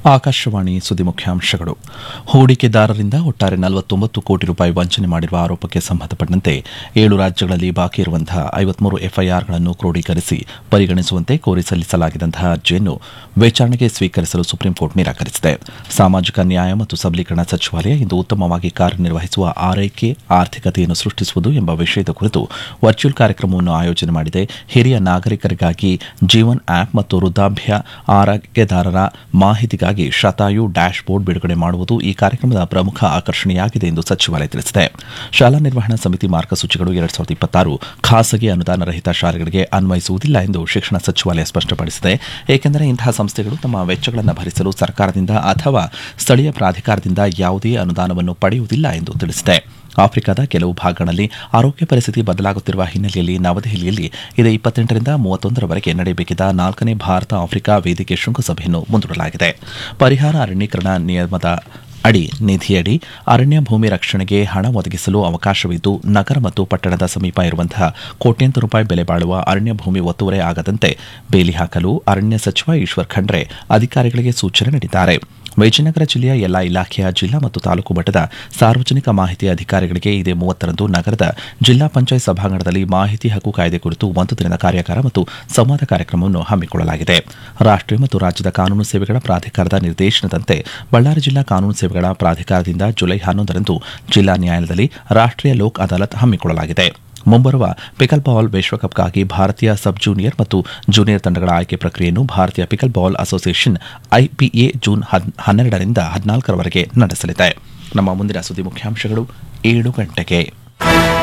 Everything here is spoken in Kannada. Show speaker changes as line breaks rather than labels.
ಆಕಾಶವಾಣಿ ಸುದ್ದಿ ಮುಖ್ಯಾಂಶಗಳು ಹೂಡಿಕೆದಾರರಿಂದ ಒಟ್ಟಾರೆ ನಲವತ್ತೊಂಬತ್ತು ಕೋಟಿ ರೂಪಾಯಿ ವಂಚನೆ ಮಾಡಿರುವ ಆರೋಪಕ್ಕೆ ಸಂಬಂಧಪಟ್ಟಂತೆ ಏಳು ರಾಜ್ಯಗಳಲ್ಲಿ ಬಾಕಿ ಇರುವಂತಹ ಐವತ್ಮೂರು ಎಫ್ಐಆರ್ಗಳನ್ನು ಕ್ರೋಢೀಕರಿಸಿ ಪರಿಗಣಿಸುವಂತೆ ಕೋರಿ ಸಲ್ಲಿಸಲಾಗಿದ್ದಂತಹ ಅರ್ಜಿಯನ್ನು ವಿಚಾರಣೆಗೆ ಸ್ವೀಕರಿಸಲು ಸುಪ್ರೀಂಕೋರ್ಟ್ ನಿರಾಕರಿಸಿದೆ ಸಾಮಾಜಿಕ ನ್ಯಾಯ ಮತ್ತು ಸಬಲೀಕರಣ ಸಚಿವಾಲಯ ಇಂದು ಉತ್ತಮವಾಗಿ ಕಾರ್ಯನಿರ್ವಹಿಸುವ ಆರೈಕೆ ಆರ್ಥಿಕತೆಯನ್ನು ಸೃಷ್ಟಿಸುವುದು ಎಂಬ ವಿಷಯದ ಕುರಿತು ವರ್ಚುವಲ್ ಕಾರ್ಯಕ್ರಮವನ್ನು ಆಯೋಜನೆ ಮಾಡಿದೆ ಹಿರಿಯ ನಾಗರಿಕರಿಗಾಗಿ ಜೀವನ್ ಆಪ್ ಮತ್ತು ವೃದ್ಧಾಭ್ಯ ಆರೈಕೆದಾರರ ಮಾಹಿತಿಗಾಗಿ ಶತಾಯು ಡ್ಯಾಶ್ ಬೋರ್ಡ್ ಬಿಡುಗಡೆ ಮಾಡುವುದು ಈ ಕಾರ್ಯಕ್ರಮದ ಪ್ರಮುಖ ಆಕರ್ಷಣೆಯಾಗಿದೆ ಎಂದು ಸಚಿವಾಲಯ ತಿಳಿಸಿದೆ ಶಾಲಾ ನಿರ್ವಹಣಾ ಸಮಿತಿ ಮಾರ್ಗಸೂಚಿಗಳು ಎರಡ್ ಸಾವಿರದ ಇಪ್ಪತ್ತಾರು ಖಾಸಗಿ ಅನುದಾನ ರಹಿತ ಶಾಲೆಗಳಿಗೆ ಅನ್ವಯಿಸುವುದಿಲ್ಲ ಎಂದು ಶಿಕ್ಷಣ ಸಚಿವಾಲಯ ಸ್ಪಷ್ಟಪಡಿಸಿದೆ ಏಕೆಂದರೆ ಇಂತಹ ಸಂಸ್ಥೆಗಳು ತಮ್ಮ ವೆಚ್ಚಗಳನ್ನು ಭರಿಸಲು ಸರ್ಕಾರದಿಂದ ಅಥವಾ ಸ್ಥಳೀಯ ಪ್ರಾಧಿಕಾರದಿಂದ ಯಾವುದೇ ಅನುದಾನವನ್ನು ಪಡೆಯುವುದಿಲ್ಲ ಎಂದು ತಿಳಿಸಿದೆ ಆಫ್ರಿಕಾದ ಕೆಲವು ಭಾಗಗಳಲ್ಲಿ ಆರೋಗ್ಯ ಪರಿಸ್ಥಿತಿ ಬದಲಾಗುತ್ತಿರುವ ಹಿನ್ನೆಲೆಯಲ್ಲಿ ನವದೆಹಲಿಯಲ್ಲಿ ಇದೇ ಇಪ್ಪತ್ತೆಂಟರಿಂದ ಮೂವತ್ತೊಂದರವರೆಗೆ ನಡೆಯಬೇಕಿದ್ದ ನಾಲ್ಕನೇ ಭಾರತ ಆಫ್ರಿಕಾ ವೇದಿಕೆ ಶೃಂಗಸಭೆಯನ್ನು ಮುಂದೂಡಲಾಗಿದೆ ಪರಿಹಾರ ಅರಣ್ಯೀಕರಣ ನಿಯಮದ ಅಡಿ ನಿಧಿಯಡಿ ಅರಣ್ಯ ಭೂಮಿ ರಕ್ಷಣೆಗೆ ಹಣ ಒದಗಿಸಲು ಅವಕಾಶವಿದ್ದು ನಗರ ಮತ್ತು ಪಟ್ಟಣದ ಸಮೀಪ ಇರುವಂತಹ ಕೋಟ್ಯಂತರ ರೂಪಾಯಿ ಬೆಲೆ ಬಾಳುವ ಅರಣ್ಯ ಭೂಮಿ ಒತ್ತುವರೆ ಆಗದಂತೆ ಬೇಲಿ ಹಾಕಲು ಅರಣ್ಯ ಸಚಿವ ಈಶ್ವರ್ ಖಂಡ್ರೆ ಅಧಿಕಾರಿಗಳಿಗೆ ಸೂಚನೆ ನೀಡಿದ್ದಾರೆ ವಿಜಯನಗರ ಜಿಲ್ಲೆಯ ಎಲ್ಲಾ ಇಲಾಖೆಯ ಜಿಲ್ಲಾ ಮತ್ತು ತಾಲೂಕು ಮಟ್ಟದ ಸಾರ್ವಜನಿಕ ಮಾಹಿತಿ ಅಧಿಕಾರಿಗಳಿಗೆ ಇದೇ ಮೂವತ್ತರಂದು ನಗರದ ಜಿಲ್ಲಾ ಪಂಚಾಯತ್ ಸಭಾಂಗಣದಲ್ಲಿ ಮಾಹಿತಿ ಹಕ್ಕು ಕಾಯ್ದೆ ಕುರಿತು ಒಂದು ದಿನದ ಕಾರ್ಯಾಗಾರ ಮತ್ತು ಸಂವಾದ ಕಾರ್ಯಕ್ರಮವನ್ನು ಹಮ್ಮಿಕೊಳ್ಳಲಾಗಿದೆ ರಾಷ್ಟ್ರೀಯ ಮತ್ತು ರಾಜ್ಯದ ಕಾನೂನು ಸೇವೆಗಳ ಪ್ರಾಧಿಕಾರದ ನಿರ್ದೇಶನದಂತೆ ಬಳ್ಳಾರಿ ಜಿಲ್ಲಾ ಕಾನೂನು ಸೇವೆಗಳ ಪ್ರಾಧಿಕಾರದಿಂದ ಜುಲೈ ಹನ್ನೊಂದರಂದು ಜಿಲ್ಲಾ ನ್ಯಾಯಾಲಯದಲ್ಲಿ ರಾಷ್ಟ್ರೀಯ ಲೋಕ್ ಅದಾಲತ್ ಹಮ್ಮಿಕೊಳ್ಳಲಾಗಿದೆ ಮುಂಬರುವ ಪಿಕಲ್ ಬಾಲ್ ವಿಶ್ವಕಪ್ಗಾಗಿ ಭಾರತೀಯ ಸಬ್ ಜೂನಿಯರ್ ಮತ್ತು ಜೂನಿಯರ್ ತಂಡಗಳ ಆಯ್ಕೆ ಪ್ರಕ್ರಿಯೆಯನ್ನು ಭಾರತೀಯ pickleball association IPA June ಹನ್ನೆರಡರಿಂದ ಹದಿನಾಲ್ಕರವರೆಗೆ ನಡೆಸಲಿದೆ ನಮ್ಮ ಮುಂದಿನ ಸುದ್ದಿ ಮುಖ್ಯಾಂಶಗಳು ಏಳು ಗಂಟೆಗೆ